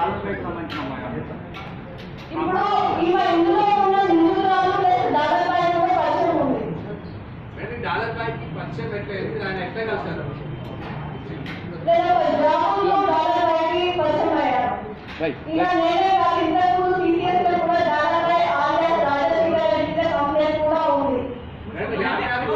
డాలర్పేట సంబంధించిన అమ్మాయి ఇప్పుడు ఈమె ఇందులో ఉన్న నిందితురాలు ప్లస్ దాదాపు కూడా పరిచయం ఉంది మేడం డాలర్ పైకి పరిచయం పెట్టలేదు మీరు ఆయన ఎట్లా కలిసారు లేదా ఒక గ్రామంలో డాలర్ పైకి పరిచయం అయ్యారు ఇక నేనే కాదు ఇంతకు సీరియస్ లో కూడా డాలర్ పై ఆలియా రాజశేఖర రెడ్డి మీద కంప్లైంట్ కూడా ఉంది మేడం ల్యాప్టాప్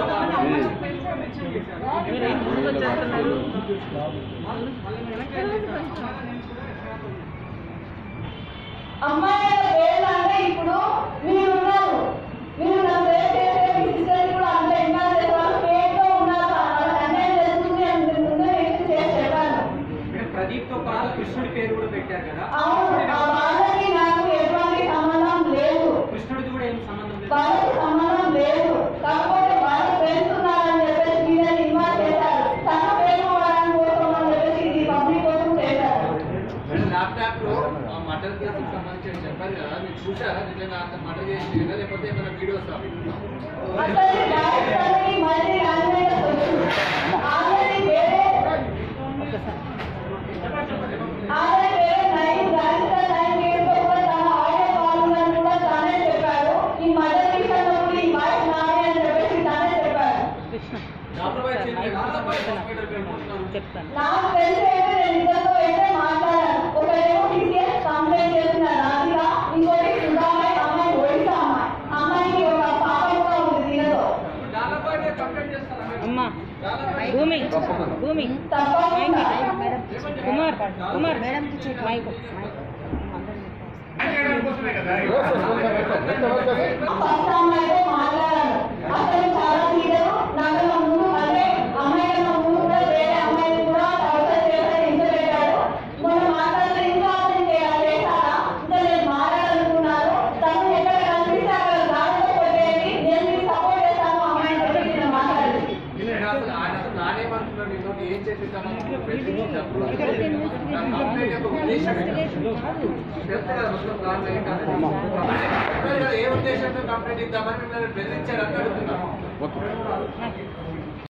అమ్మాయి యొక్క పేర్లు అంటే ఇప్పుడు మీరు ఉన్నారు మీరు నా పేరు చేసే మీ సిస్టర్ కూడా అంత ఇన్వాల్వ్ చేసేవాళ్ళు పేరుతో ఉన్నారు వాళ్ళకి అన్యాయం జరుగుతుంది అని మీరు ముందే మెన్షన్ చేసి చెప్పాను మీరు ప్రదీప్ తో పాటు కృష్ణుడి పేరు కూడా పెట్టారు కదా అవును ఆ వాళ్ళకి నాకు ఎటువంటి సంబంధం లేదు కృష్ణుడికి కూడా ఏం సంబంధం లేదు వాళ్ళకి సంబంధం లేదు కాకపోతే వాళ్ళు పెంచుతున్నారని చెప్పేసి వీళ్ళని ఇన్వాల్వ్ చేశారు తన పేరు వాళ్ళని కోసం అని చెప్పేసి ఇది పబ్లిక్ కోసం చేశారు మేడం ల్యాప్టాప్ లో ఆ మటర్ కేసుకి సంబంధించి చెప్పారు కదా మీరు చూసారా నిజంగా అంత మటర్ చేసి లేకపోతే ఏమైనా వీడియోస్ అసలు డైరెక్ట్ అనేది మళ్ళీ ఆన్లైన్ వచ్చింది ఆల్రెడీ వేరే ఆల్రెడీ వేరే నైన్ రాజస్థా నైన్ కేసులో కూడా తన ఆడియో కాల్ ఉందని కూడా తానే చెప్పాడు ఈ మదర్ విషయంలో కూడా ఈ వాయిస్ నాది అని చెప్పేసి తానే చెప్పాడు చెప్తాను నాకు తెలిసి అయితే నేను ఇద్దరితో అయితే మాట్లాడాను ఒకరేమో టీసీఎస్ కంప్లైంట్ చేసిన రాధిక ఇంకోటి సుధామై అమ్మాయి ఒడిశా అమ్మాయి అమ్మాయికి ఒక పాప కూడా ఉంది దీనితో అమ్మా భూమి భూమి తప్పకుండా కుమార్ కుమార్ మైక్ ఫస్ట్ అమ్మాయితో మాట్లాడాను అతను చాలా తీయరు నాకన్నా ముందు అంటే అమ్మాయి కన్నా ముందు కూడా వేరే అమ్మాయిని కూడా టార్చర్ చేయాలని ఇంటర్వ్యూ మొన్న మాట్లాడితే ఇంకా అతను చేయాలి చేశారా ఇంకా నేను మాట్లాడాలనుకున్నాను తను ఎక్కడ కనిపిస్తే అక్కడ దారిలో కొట్టేది నేను మీకు సపోర్ట్ చేస్తాను అమ్మాయిని చెప్పి నేను మాట్లాడింది అసలు ఆయన అసలు నానేమంటున్నాడు ఇంకోటి ఏం చేసేసాను బెదిరించినప్పుడు నా కంప్లైంట్ యొక్క ఉద్దేశం ఏంటి? తెలుసు కదా మొత్తం ప్లాన్ ఏంటి అనేది. చెప్పారు కదా, ఏ ఉద్దేశంతో కంప్లైంట్ ఇద్దామని మిమ్మల్ని బెదిరించారని అడుగుతున్నాను